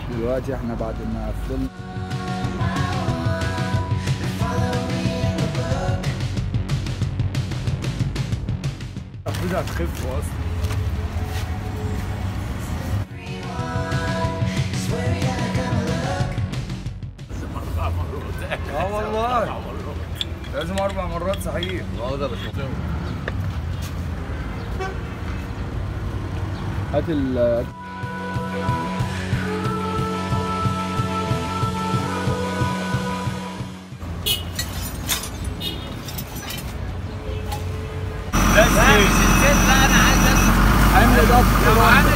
دلوقتي احنا بعد ما قفلنا المفروض هتخف اصلا اه والله لازم اربع مرات صحيح اه ده بس هات ال لا انا عايز عامل ضغط لو عامل